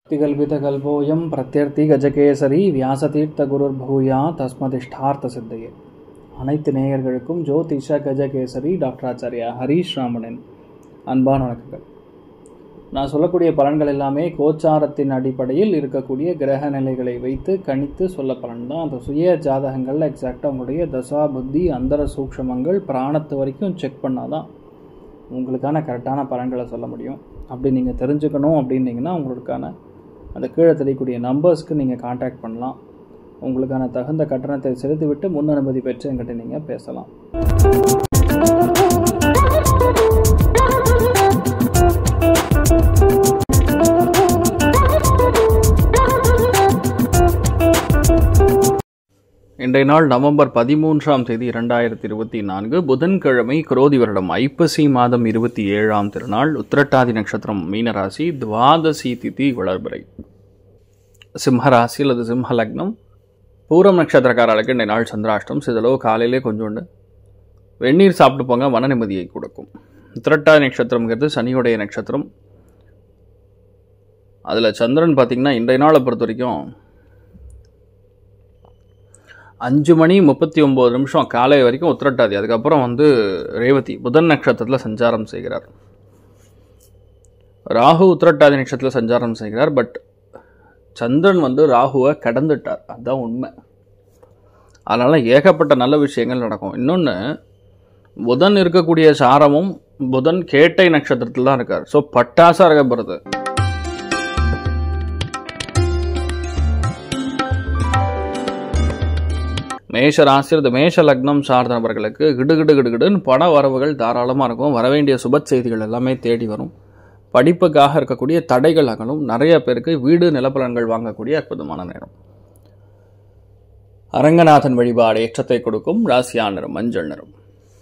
திகல்பிதகல்போயம் பிரத்யர்த்தி கஜகேசரி வியாசதீர்த்தகுருர்பூயா தஸ்மதிஷ்டார்த்த அனைத்து நேயர்களுக்கும் ஜோதிஷ கஜகேசரி டாக்டர் ஆச்சாரியா ஹரீஷ் ராமனின் அன்பான வணக்கங்கள் நான் சொல்லக்கூடிய பலன்கள் எல்லாமே கோச்சாரத்தின் அடிப்படையில் இருக்கக்கூடிய கிரக நிலைகளை வைத்து கணித்து சொல்ல பலன் தான் அந்த சுய ஜாதகங்களில் எக்ஸாக்டாக உங்களுடைய தசா புத்தி அந்தர சூக்ஷமங்கள் பிராணத்து வரைக்கும் செக் பண்ணாதான் உங்களுக்கான கரெக்டான பலன்களை சொல்ல முடியும் அப்படி நீங்கள் தெரிஞ்சுக்கணும் அப்படின்னீங்கன்னா உங்களுக்கான அந்த கீழே தெரியக்கூடிய நம்பர்ஸ்க்கு நீங்கள் காண்டாக்ட் பண்ணலாம் உங்களுக்கான தகுந்த கட்டணத்தை செலுத்திவிட்டு முன் அனுமதி பெற்று என்கிட்ட நீங்கள் பேசலாம் இன்றைய நாள் நவம்பர் பதிமூன்றாம் தேதி இரண்டாயிரத்தி இருபத்தி நான்கு புதன்கிழமை குரோதி வருடம் ஐப்பசி மாதம் இருபத்தி ஏழாம் திருநாள் உத்திரட்டாதி நட்சத்திரம் மீனராசி துவாதசி திதி வளர்பிறை சிம்மராசி அல்லது சிம்ம லக்னம் பூரம் நட்சத்திரக்காரர்களுக்கு இன்றைய நாள் சந்திராஷ்டம் சிதளவு காலையிலே கொஞ்சோண்டு வெந்நீர் சாப்பிட்டு போங்க மன நிம்மதியை கொடுக்கும் உத்திரட்டாதி நட்சத்திரம்ங்கிறது சனியுடைய நட்சத்திரம் அதில் சந்திரன் பார்த்திங்கன்னா இன்றைய நாளை பொறுத்த வரைக்கும் அஞ்சு மணி முப்பத்தி ஒம்பது நிமிஷம் காலை வரைக்கும் உத்திரட்டாதி அதுக்கப்புறம் வந்து ரேவதி புதன் நட்சத்திரத்தில் சஞ்சாரம் செய்கிறார் ராகு உத்திரட்டாதி நட்சத்திரத்தில் சஞ்சாரம் செய்கிறார் பட் சந்திரன் வந்து ராகுவை கடந்துட்டார் அதுதான் உண்மை அதனால் ஏகப்பட்ட நல்ல விஷயங்கள் நடக்கும் இன்னொன்று புதன் இருக்கக்கூடிய சாரமும் புதன் கேட்டை நட்சத்திரத்தில் தான் இருக்கார் ஸோ பட்டாசாக இருக்க போகிறது மேஷ ராசி அல்லது மேஷ லக்னம் சார்ந்த நபர்களுக்கு கிடுகிடு கிடுகிடுன்னு பண வரவுகள் தாராளமாக இருக்கும் வரவேண்டிய சுப செய்திகள் எல்லாமே தேடி வரும் படிப்புக்காக இருக்கக்கூடிய தடைகள் அகலும் நிறைய பேருக்கு வீடு நிலப்பலன்கள் வாங்கக்கூடிய அற்புதமான நேரம் அரங்கநாதன் வழிபாடு ஏற்றத்தை கொடுக்கும் ராசியா நிறம் மஞ்சள் நிறம்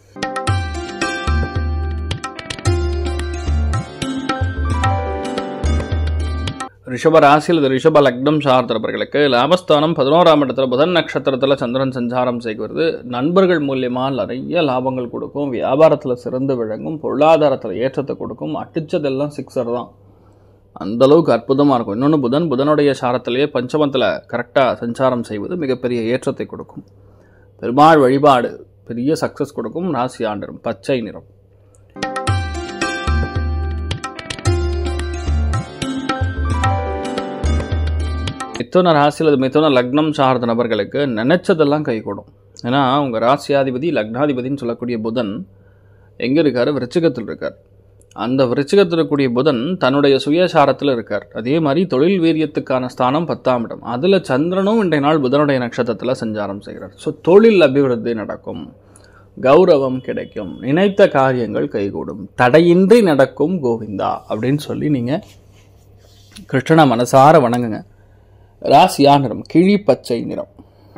ரிஷப ராசியில் இது ரிஷப லக்னம் சார்ந்தவர்களுக்கு லாபஸ்தானம் பதினோராம் இடத்துல புதன் நட்சத்திரத்தில் சந்திரன் சஞ்சாரம் செய்கிறது நண்பர்கள் மூலியமாக நிறைய லாபங்கள் கொடுக்கும் வியாபாரத்தில் சிறந்து விளங்கும் பொருளாதாரத்தில் ஏற்றத்தை கொடுக்கும் அடிச்சதெல்லாம் சிக்ஸர் தான் அந்த அளவுக்கு அற்புதமாக இருக்கும் இன்னொன்று புதன் புதனுடைய சாரத்திலேயே பஞ்சமத்தில் கரெக்டாக சஞ்சாரம் செய்வது மிகப்பெரிய ஏற்றத்தை கொடுக்கும் பெருமாள் வழிபாடு பெரிய சக்ஸஸ் கொடுக்கும் ராசி ஆண்டிரும் பச்சை நிறம் மிதுன ராசியில் அது மிதுன லக்னம் சார்ந்த நபர்களுக்கு நினைச்சதெல்லாம் கைகூடும் ஏன்னா உங்கள் ராசியாதிபதி லக்னாதிபதினு சொல்லக்கூடிய புதன் எங்கே இருக்கார் விருச்சிகத்தில் இருக்கார் அந்த விருச்சிகத்தில் இருக்கக்கூடிய புதன் தன்னுடைய சுயசாரத்தில் இருக்கார் அதே மாதிரி தொழில் வீரியத்துக்கான ஸ்தானம் பத்தாம் இடம் அதில் சந்திரனும் இன்றைய நாள் புதனுடைய நட்சத்திரத்தில் சஞ்சாரம் செய்கிறார் ஸோ தொழில் அபிவிருத்தி நடக்கும் கௌரவம் கிடைக்கும் நினைத்த காரியங்கள் கைகூடும் தடையின்றி நடக்கும் கோவிந்தா அப்படின்னு சொல்லி நீங்கள் கிருஷ்ணனை மனசார வணங்குங்க ராசியா நிறம் கிழி பச்சை நிறம்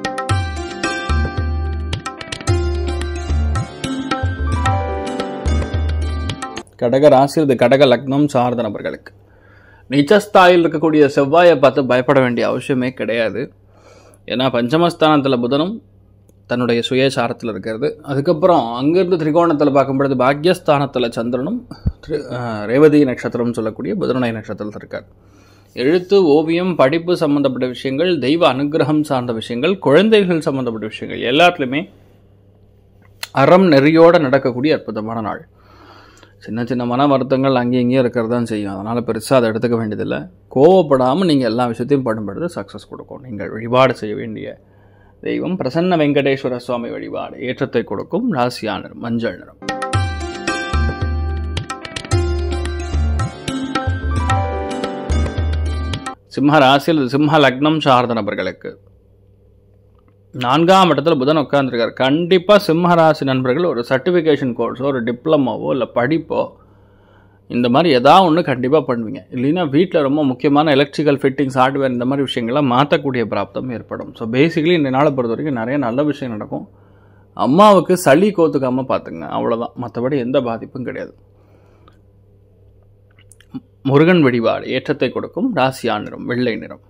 கடக ராசி இது கடக லக்னம் சார்ந்த நபர்களுக்கு நிச்சஸ்தாயில் இருக்கக்கூடிய செவ்வாயை பார்த்து பயப்பட வேண்டிய அவசியமே கிடையாது ஏன்னா பஞ்சமஸ்தானத்தில் புதனும் தன்னுடைய சுயசாரத்தில் இருக்கிறது அதுக்கப்புறம் அங்கேருந்து திரிகோணத்தில் பார்க்கும்பொழுது பாக்யஸ்தானத்தில் சந்திரனும் ரேவதி நட்சத்திரம் சொல்லக்கூடிய புதனுடைய நட்சத்திரத்தில் இருக்கார் எழுத்து ஓவியம் படிப்பு சம்மந்தப்பட்ட விஷயங்கள் தெய்வ அனுகிரகம் சார்ந்த விஷயங்கள் குழந்தைகள் சம்மந்தப்பட்ட விஷயங்கள் எல்லாத்துலேயுமே அறம் நெறியோடு நடக்கக்கூடிய அற்புதமான நாள் சின்ன சின்ன மன வருத்தங்கள் அங்கேயும் இங்கேயும் இருக்கிறது தான் செய்யும் அதனால் பெருசாக அதை எடுத்துக்க வேண்டியதில்லை கோவப்படாமல் நீங்கள் எல்லா விஷயத்தையும் பண்ணும்பொழுது சக்ஸஸ் கொடுக்கும் நீங்கள் வழிபாடு செய்ய வேண்டிய தெய்வம் பிரசன்ன வெங்கடேஸ்வர சுவாமி வழிபாடு ஏற்றத்தை கொடுக்கும் ராசியானர் மஞ்சள் நிறம் சிம்ம ராசியில் சிம்ம லக்னம் சார்ந்த நபர்களுக்கு நான்காம் இடத்துல புதன் உட்காந்துருக்கார் கண்டிப்பாக சிம்ம ராசி நண்பர்கள் ஒரு சர்டிஃபிகேஷன் கோர்ஸோ ஒரு டிப்ளமோவோ இல்லை படிப்போ இந்த மாதிரி ஏதாவது ஒன்று கண்டிப்பாக பண்ணுவீங்க இல்லைன்னா வீட்டில் ரொம்ப முக்கியமான எலக்ட்ரிக்கல் ஃபிட்டிங்ஸ் ஹார்ட்வேர் இந்த மாதிரி விஷயங்கள்லாம் மாற்றக்கூடிய பிராப்தம் ஏற்படும் ஸோ பேசிக்கலி இந்த நாளை பொறுத்த வரைக்கும் நிறைய நல்ல விஷயம் நடக்கும் அம்மாவுக்கு சளி கோத்துக்காமல் பார்த்துங்க அவ்வளோதான் மற்றபடி எந்த பாதிப்பும் கிடையாது முருகன் வழிபாடு ஏற்றத்தை கொடுக்கும் ராசியா நிறம் வெள்ளை நிறம்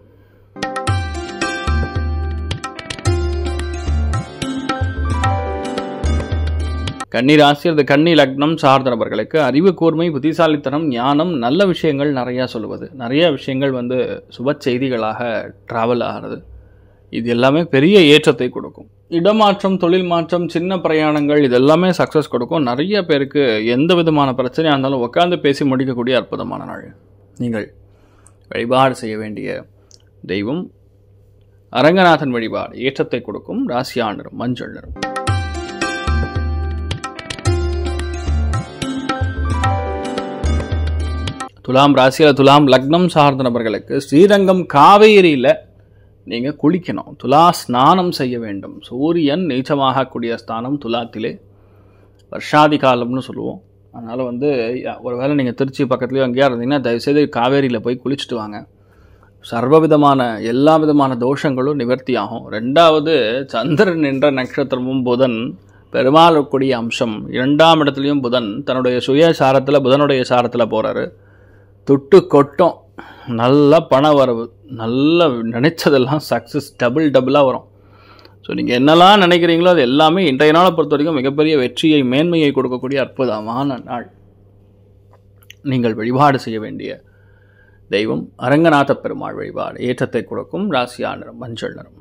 கன்னி ராசி அல்லது கன்னி லக்னம் சார்ந்த நபர்களுக்கு அறிவு கூர்மை புத்திசாலித்தனம் ஞானம் நல்ல விஷயங்கள் நிறையா சொல்லுவது நிறைய விஷயங்கள் வந்து சுப செய்திகளாக ட்ராவல் ஆகிறது இது எல்லாமே பெரிய ஏற்றத்தை கொடுக்கும் இடமாற்றம் தொழில் மாற்றம் சின்ன பிரயாணங்கள் இது எல்லாமே சக்ஸஸ் கொடுக்கும் நிறைய பேருக்கு எந்த விதமான பிரச்சனையாக இருந்தாலும் உட்காந்து பேசி முடிக்கக்கூடிய அற்புதமான நாள் நீங்கள் வழிபாடு செய்ய வேண்டிய தெய்வம் அரங்கநாதன் வழிபாடு ஏற்றத்தை கொடுக்கும் ராசியா நிறம் மஞ்சள் நிறம் துலாம் ராசியில் துலாம் லக்னம் சார்ந்த நபர்களுக்கு ஸ்ரீரங்கம் காவேரியில் நீங்கள் குளிக்கணும் துலா ஸ்நானம் செய்ய வேண்டும் சூரியன் நீச்சமாகக்கூடிய ஸ்தானம் துலாத்திலே வருஷாதி காலம்னு சொல்லுவோம் அதனால் வந்து ஒருவேளை நீங்கள் திருச்சி பக்கத்துலேயோ எங்கேயா இருந்தீங்கன்னா தயவுசெய்து காவேரியில் போய் குளிச்சுட்டு வாங்க சர்வ விதமான எல்லா விதமான தோஷங்களும் நிவர்த்தி ஆகும் ரெண்டாவது சந்திரன் என்ற நட்சத்திரமும் புதன் பெருமாளுக்குரிய அம்சம் இரண்டாம் இடத்துலையும் புதன் தன்னுடைய சுய சாரத்தில் புதனுடைய சாரத்தில் போகிறாரு துட்டு கொட்டும் நல்ல பண வரவு நல்ல நினைச்சதெல்லாம் சக்ஸஸ் டபுள் டபுளாக வரும் ஸோ நீங்கள் என்னெல்லாம் நினைக்கிறீங்களோ அது எல்லாமே இன்றைய நாளை பொறுத்த வரைக்கும் மிகப்பெரிய வெற்றியை மேன்மையை கொடுக்கக்கூடிய அற்புதமான நாள் நீங்கள் வழிபாடு செய்ய வேண்டிய தெய்வம் அரங்கநாத பெருமாள் வழிபாடு ஏற்றத்தை கொடுக்கும் ராசியா நிறம் மஞ்சள் நிறம்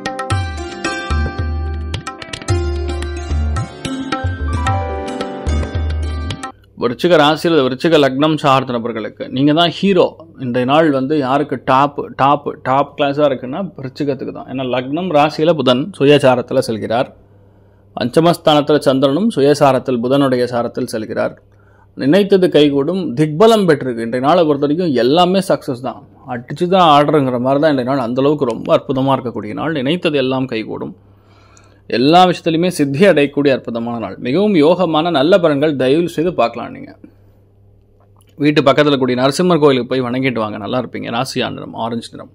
விருச்சிக ராசியில் விருச்சிக லக்னம் சார்ந்த நபர்களுக்கு நீங்கள் தான் ஹீரோ இந்த நாள் வந்து யாருக்கு டாப் டாப் டாப் கிளாஸாக இருக்குன்னா விருச்சிகத்துக்கு தான் ஏன்னா லக்னம் ராசியில் புதன் சுயசாரத்தில் செல்கிறார் பஞ்சமஸ்தானத்தில் சந்திரனும் சுயசாரத்தில் புதனுடைய சாரத்தில் செல்கிறார் நினைத்தது கைகூடும் திக்பலம் பெற்றிருக்கு இன்றைய நாளை பொறுத்த வரைக்கும் எல்லாமே சக்ஸஸ் தான் அடிச்சு தான் ஆர்டருங்கிற மாதிரி தான் இன்றைய நாள் அந்தளவுக்கு ரொம்ப அற்புதமாக இருக்கக்கூடிய நாள் நினைத்தது எல்லாம் கைகூடும் எல்லா விஷயத்துலையுமே சித்தி அடையக்கூடிய அற்புதமான நாள் மிகவும் யோகமான நல்ல பலன்கள் தயவு செய்து பார்க்கலாம் நீங்கள் வீட்டு பக்கத்தில் கூடிய நரசிம்மர் கோயிலுக்கு போய் வணங்கிட்டு வாங்க நல்லா இருப்பீங்க ராசியா நிறம் ஆரஞ்சு நிறம்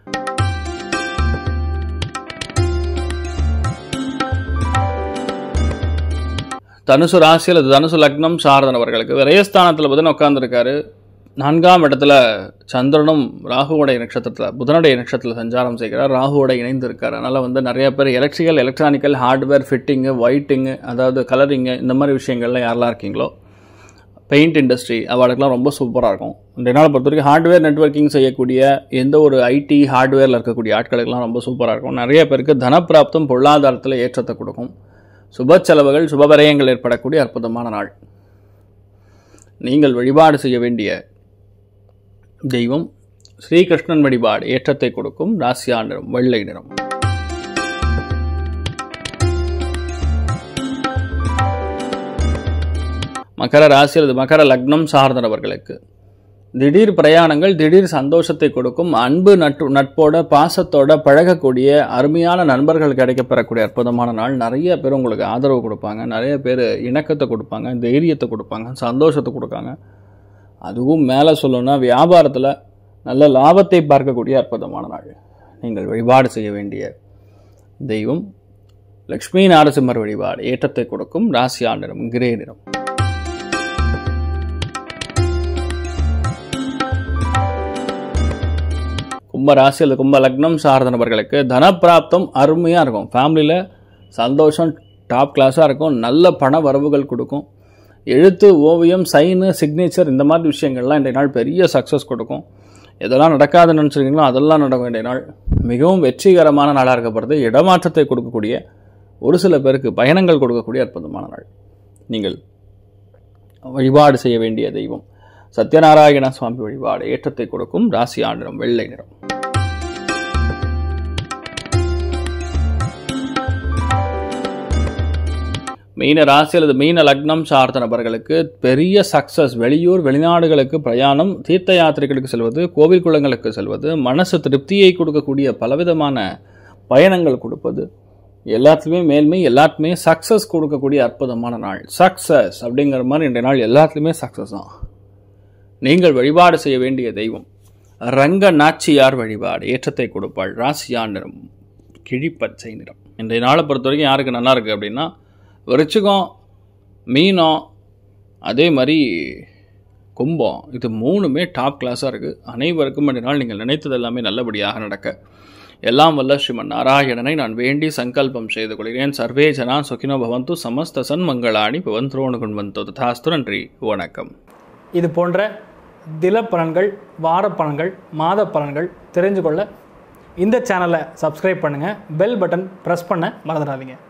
தனுசு ராசி அல்லது தனுசு லக்னம் சார்ந்தவர்களுக்கு விரயஸ்தானத்தில் புதன் உட்காந்துருக்காரு நான்காம் இடத்துல சந்திரனும் ராகுவோடைய நட்சத்திரத்தில் புதனுடைய நட்சத்திரத்தில் சஞ்சாரம் செய்கிறார் ராகுவோட இணைந்து இருக்கார் அதனால் வந்து நிறைய பேர் electrical electronical hardware fitting whiting அதாவது கலரிங்கு இந்த மாதிரி விஷயங்கள்லாம் யாரெல்லாம் இருக்கீங்களோ பெயிண்ட் இண்டஸ்ட்ரி அவளுக்கெல்லாம் ரொம்ப சூப்பராக இருக்கும் இந்த நாளை பொறுத்த வரைக்கும் ஹார்ட்வேர் நெட்ஒர்க்கிங் செய்யக்கூடிய எந்த ஒரு ஐடி ஹார்ட்வேரில் இருக்கக்கூடிய ஆட்களுக்கெல்லாம் ரொம்ப சூப்பராக இருக்கும் நிறைய பேருக்கு தனப்பிராப்தம் பொருளாதாரத்தில் ஏற்றத்தை கொடுக்கும் சுப செலவுகள் சுபவரயங்கள் ஏற்படக்கூடிய அற்புதமான நாள் நீங்கள் வழிபாடு செய்ய வேண்டிய தெய்வம் ஸ்ரீகிருஷ்ணன் வழிபாடு ஏற்றத்தை கொடுக்கும் ராசியா நிறம் வெள்ளை நிறம் மகர ராசி அல்லது மகர லக்னம் சார்ந்தவர்களுக்கு திடீர் பிரயாணங்கள் திடீர் சந்தோஷத்தை கொடுக்கும் அன்பு நட்பு நட்போட பாசத்தோட பழகக்கூடிய அருமையான நண்பர்கள் கிடைக்கப்பெறக்கூடிய அற்புதமான நாள் நிறைய பேர் உங்களுக்கு ஆதரவு கொடுப்பாங்க நிறைய பேர் இணக்கத்தை கொடுப்பாங்க தைரியத்தை கொடுப்பாங்க சந்தோஷத்தை கொடுப்பாங்க அதுவும் மேலே சொல்லணும்னா வியாபாரத்தில் நல்ல லாபத்தை பார்க்கக்கூடிய அற்புதமான நாள் நீங்கள் வழிபாடு செய்ய வேண்டிய தெய்வம் லக்ஷ்மி நாரசிம்மர் வழிபாடு ஏற்றத்தை கொடுக்கும் ராசியா நிறம் கிரே நிறம் கும்ப ராசி அல்லது கும்ப லக்னம் சார்ந்த நபர்களுக்கு தனப்பிராப்தம் அருமையாக இருக்கும் ஃபேமிலியில் சந்தோஷம் டாப் கிளாஸாக இருக்கும் நல்ல பண வரவுகள் கொடுக்கும் எழுத்து ஓவியம் சைனு சிக்னேச்சர் இந்த மாதிரி விஷயங்கள்லாம் இன்றைய நாள் பெரிய சக்ஸஸ் கொடுக்கும் எதெல்லாம் நடக்காதுன்னு நினச்சிருக்கீங்களோ அதெல்லாம் நடக்க வேண்டிய நாள் மிகவும் வெற்றிகரமான நாளாக இருக்கப்படுறது இடமாற்றத்தை கொடுக்கக்கூடிய ஒரு சில பேருக்கு பயணங்கள் கொடுக்கக்கூடிய அற்புதமான நாள் நீங்கள் வழிபாடு செய்ய வேண்டிய தெய்வம் சத்யநாராயண சுவாமி வழிபாடு ஏற்றத்தை கொடுக்கும் ராசி ஆண்டிரம் வெள்ளை நிறம் மீன ராசி அல்லது மீன லக்னம் சார்ந்த நபர்களுக்கு பெரிய சக்சஸ் வெளியூர் வெளிநாடுகளுக்கு பிரயாணம் தீர்த்த யாத்திரைகளுக்கு செல்வது கோவில் குளங்களுக்கு செல்வது மனசு திருப்தியை கொடுக்கக்கூடிய பலவிதமான பயணங்கள் கொடுப்பது எல்லாத்துலேயுமே மேல்மை எல்லாத்துலேயுமே சக்ஸஸ் கொடுக்கக்கூடிய அற்புதமான நாள் சக்ஸஸ் அப்படிங்கிற மாதிரி இன்றைய நாள் எல்லாத்துலேயுமே சக்ஸஸ் தான் நீங்கள் வழிபாடு செய்ய வேண்டிய தெய்வம் ரங்க நாச்சியார் வழிபாடு ஏற்றத்தை கொடுப்பாள் ராசியா நிறம் கிழிப்பச்சை நிறம் இன்றைய நாளை பொறுத்த வரைக்கும் யாருக்கு நல்லா இருக்குது அப்படின்னா விருச்சிகம் மீனம் அதே மாதிரி கும்பம் இது மூணுமே டாப் கிளாஸாக இருக்குது அனைவருக்கும் இன்றைய நாள் நீங்கள் நினைத்தது எல்லாமே நல்லபடியாக நடக்க எல்லாம் வல்ல ஸ்ரீமன் நாராயணனை நான் வேண்டி சங்கல்பம் செய்து கொள்கிறேன் சர்வே ஜனா சுகினோ பவந்து சமஸ்த சன்மங்களாணி பவந்தோணு குண்வந்தோ ததாஸ்து நன்றி வணக்கம் இது போன்ற தில பலன்கள் வார பலன்கள் மாத பலன்கள் தெரிஞ்சு கொள்ள இந்த சேனலை சப்ஸ்கிரைப் பண்ணுங்கள் பெல் பட்டன் ப்ரெஸ் பண்ண மறந்துடாதீங்க